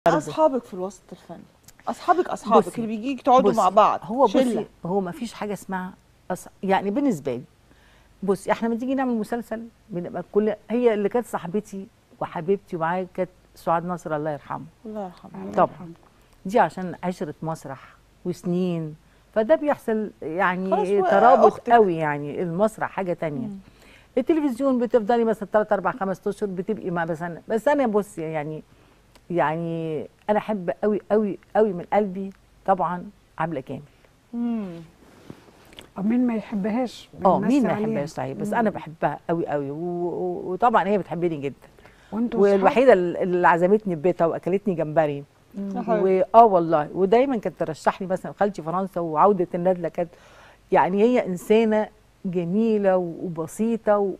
اصحابك في الوسط الفني اصحابك اصحابك بصي- اللي بيجيك تقعدوا بصي، مع بعض هو شلة. بصي هو ما فيش حاجه اسمها أص... يعني بالنسبه لي بصي احنا لما تيجي نعمل مسلسل بنبقى كل هي اللي كانت صاحبتي وحبيبتي ومعايا كانت سعاد نصر الله يرحمه الله يرحمه الله طبعا. يرحمه. دي عشان عشره مسرح وسنين فده بيحصل خلاص يعني هو ترابط أختك. قوي يعني المسرح حاجه تانية مم. التلفزيون بتفضلي مثلا 3 4 5 اشهر بتبقي مع بس انا بس انا بصي يعني يعني انا احب قوي قوي قوي من قلبي طبعا عبله كامل مم. أو مين ما يحبهاش اه بنمسي مين ما عليها. يحبهاش صحيح بس مم. انا بحبها قوي قوي و- و- وطبعا هي بتحبني جدا وانتوا صحاب؟ والوحيده اللي عزمتني في بيتها واكلتني جمبري يا حبيبي. واه والله ودايما كانت ترشح لي مثلا خالتي فرنسا وعوده الندله كانت يعني هي انسانه جميله وبسيطه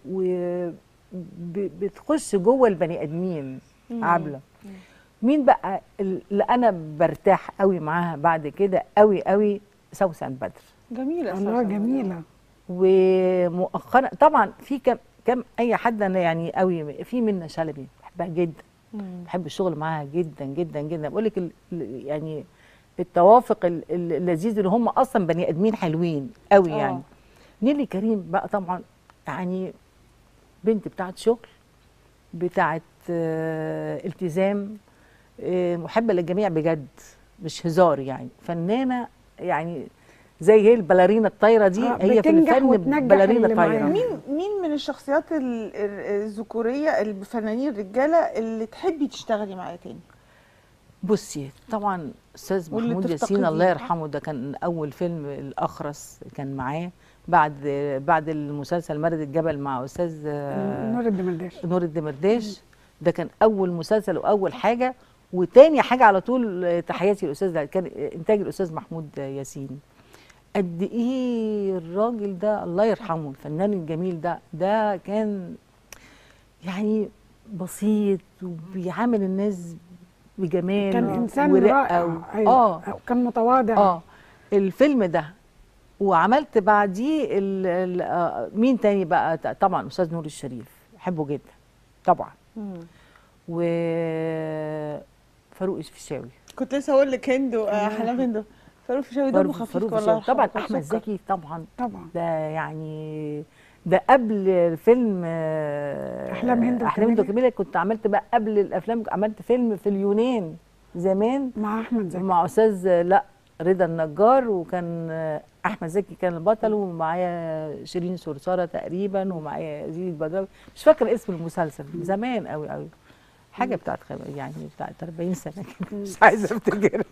وبتخش جوه البني ادمين مم. عبله مين بقى اللي انا برتاح قوي معاها بعد كده قوي قوي سوسن بدر جميله الله سوسن. جميلة ومؤخرا طبعا في كم كم اي حد انا يعني قوي في منى شلبي بحبها جدا مم. بحب الشغل معاها جدا جدا جدا بقول لك ال- ال- يعني التوافق ال- ال- اللذيذ اللي هم اصلا بني ادمين حلوين قوي آه. يعني نيلي كريم بقى طبعا يعني بنت بتاعت شغل بتاعت آه، التزام آه، محبه للجميع بجد مش هزار يعني فنانه يعني زي هي البلارينا الطايره دي آه، هي في بتنجح الفن وتنجح بلارينا اللي معاها. طايره مين مين من الشخصيات ال- ال- الذكوريه الفنانين الرجاله اللي تحبي تشتغلي معاه تاني بصي طبعا استاذ واللي محمود ياسين تفتقديه. الله يرحمه ده كان اول فيلم الاخرس كان معاه بعد بعد المسلسل مرد الجبل مع استاذ آه، نور الدمرداش نور الدمرداش ده كان اول مسلسل واول حاجه وتاني حاجه على طول آه، تحياتي للاستاذ ده كان انتاج الاستاذ محمود ياسين قد ايه الراجل ده الله يرحمه الفنان الجميل ده ده كان يعني بسيط وبيعامل الناس بجمال كان انسان ورقة رائع و- أيوة. اه كان متواضع اه الفيلم ده وعملت بعديه ال- ال- آه، مين تاني بقى ط- طبعا استاذ نور الشريف بحبه جدا طبعا مم. و فاروق الفيشاوي كنت لسه اقول لك هند وحنان هند فاروق فيشاوي دمه برضه خفيف فاروق والله الفيشاوي طبعا يرحمه. احمد سكر. زكي طبعا طبعا ده يعني ده قبل فيلم آه، أحلام هند احلام هند وكميلة. وكميلة كنت عملت بقى قبل الافلام عملت فيلم في اليونان زمان مع احمد زكي مع استاذ لا رضا النجار وكان احمد زكي كان البطل ومعايا شيرين صرصاره تقريبا ومعايا يزيد البدراوي مش فاكره اسم المسلسل زمان قوي قوي حاجه بتاعت خم- يعني بتاعت 40 سنه كده مش عايزه افتكرها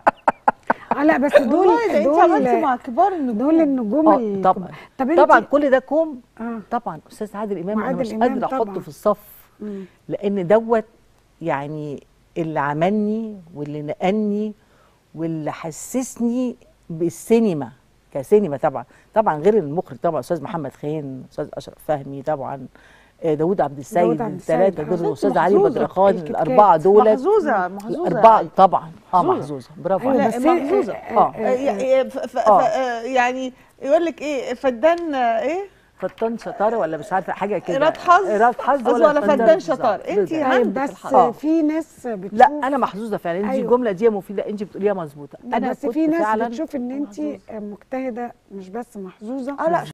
اه لا بس دول والله ده انت عملتي دول مع كبار النجوم دول النجوم اه الكب- طبعا طب انت طبعا كل ده كوم اه طبعا استاذ عادل امام انا وعادل مش إمام قادره طبعاً. احطه في الصف مم. لان دوت يعني اللي عملني واللي نقلني واللي حسسني بالسينما كسينما طبعا طبعا غير المخرج طبعا استاذ محمد خان استاذ اشرف فهمي طبعا آه، داود عبد السيد داود عبد السيد. الثلاثه دول حضرتك الاستاذ علي محظوظة. بدرخان الكيت الاربعه كات. دولت محظوظه محظوظه الاربعه طبعا اه محظوظة. محظوظه برافو أيوة عليك. لا بس هي- محظوظة. آه. آه، يعني ف- ف- ف- آه. آه، يعني يقول لك ايه فدان آه، ايه فتان شطاره ولا مش عارفه حاجه كده ايراد حظ ايراد حظ ولا فدان بالظبط. شطار انت بالظبط. عندك طيب بس الحظ آه. في ناس بتشوف لا انا محظوظه فعلا دي أيوة. الجمله دي مفيده انت بتقوليها مظبوطه طب انا بس كنت في ناس فعلا بتشوف ان انت محظوظة. مجتهده مش بس محظوظه اه لا